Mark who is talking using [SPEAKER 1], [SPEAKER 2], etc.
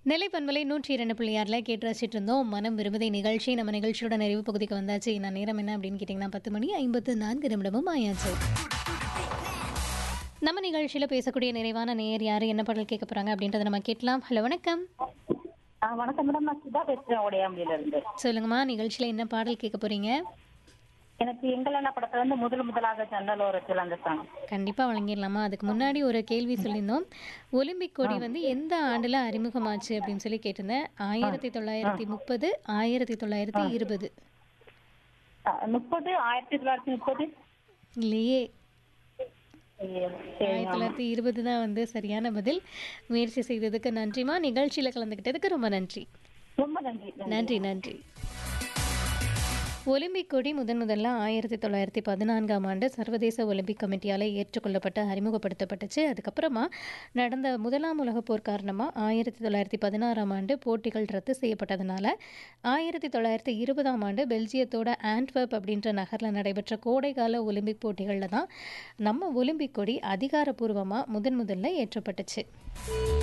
[SPEAKER 1] நெல்லை பண்பலை நூற்றி இரண்டு பிள்ளையாரில் கேட்டு ரசிச்சுட்டு இருந்தோம் மனம் விரும்புதை நிகழ்ச்சி நம்ம நிகழ்ச்சியோட நிறைவு பகுதிக்கு வந்தாச்சு நான் நேரம் என்ன அப்படின்னு கேட்டிங்கன்னா பத்து மணி ஐம்பத்து நான்கு நிமிடமும் ஆயாச்சு நம்ம நிகழ்ச்சியில் பேசக்கூடிய நிறைவான நேயர் யார் என்ன பாடல் கேட்க போகிறாங்க அப்படின்றத நம்ம கேட்கலாம் ஹலோ வணக்கம்
[SPEAKER 2] ஆ, வணக்கம் மேடம் நான் சுதா பேசுறேன் உடையாம்பலியில இருந்து
[SPEAKER 1] சொல்லுங்கம்மா நிகழ்ச்சியில் என்ன பாடல் கேட்க போகிறீங்க
[SPEAKER 2] எனக்கு எங்கள் அண்ணா படத்துல வந்து முதல் முதலாக ஜன்னலோரத்தில் அந்த சாங்
[SPEAKER 1] கண்டிப்பாக வழங்கிடலாமா அதுக்கு முன்னாடி ஒரு கேள்வி சொல்லியிருந்தோம் ஒலிம்பிக் கொடி வந்து எந்த ஆண்டில் அறிமுகமாச்சு அப்படின்னு சொல்லி கேட்டிருந்தேன் ஆயிரத்தி தொள்ளாயிரத்தி முப்பது ஆயிரத்தி தொள்ளாயிரத்தி இருபது
[SPEAKER 2] முப்பது ஆயிரத்தி தொள்ளாயிரத்தி முப்பது
[SPEAKER 1] இல்லையே
[SPEAKER 2] சரி
[SPEAKER 1] ஆயிரத்தி தொள்ளாயிரத்தி இருபது தான் வந்து சரியான பதில் முயற்சி செய்ததுக்கு நன்றிமா நிகழ்ச்சியில் கலந்துக்கிட்டதுக்கு ரொம்ப நன்றி
[SPEAKER 2] ரொம்ப நன்றி
[SPEAKER 1] நன்றி நன்றி ஒலிம்பிக் கொடி முதன் முதல்ல ஆயிரத்தி தொள்ளாயிரத்தி பதினான்காம் ஆண்டு சர்வதேச ஒலிம்பிக் கமிட்டியால் ஏற்றுக்கொள்ளப்பட்டு அறிமுகப்படுத்தப்பட்டுச்சு அதுக்கப்புறமா நடந்த முதலாம் உலகப் போர் காரணமாக ஆயிரத்தி தொள்ளாயிரத்தி பதினாறாம் ஆண்டு போட்டிகள் ரத்து செய்யப்பட்டதுனால ஆயிரத்தி தொள்ளாயிரத்தி இருபதாம் ஆண்டு பெல்ஜியத்தோட ஆண்ட்வர்ப் அப்படின்ற நகரில் நடைபெற்ற கோடைகால ஒலிம்பிக் போட்டிகளில் தான் நம்ம ஒலிம்பிக் கொடி அதிகாரப்பூர்வமாக முதன் முதல்ல ஏற்றப்பட்டுச்சு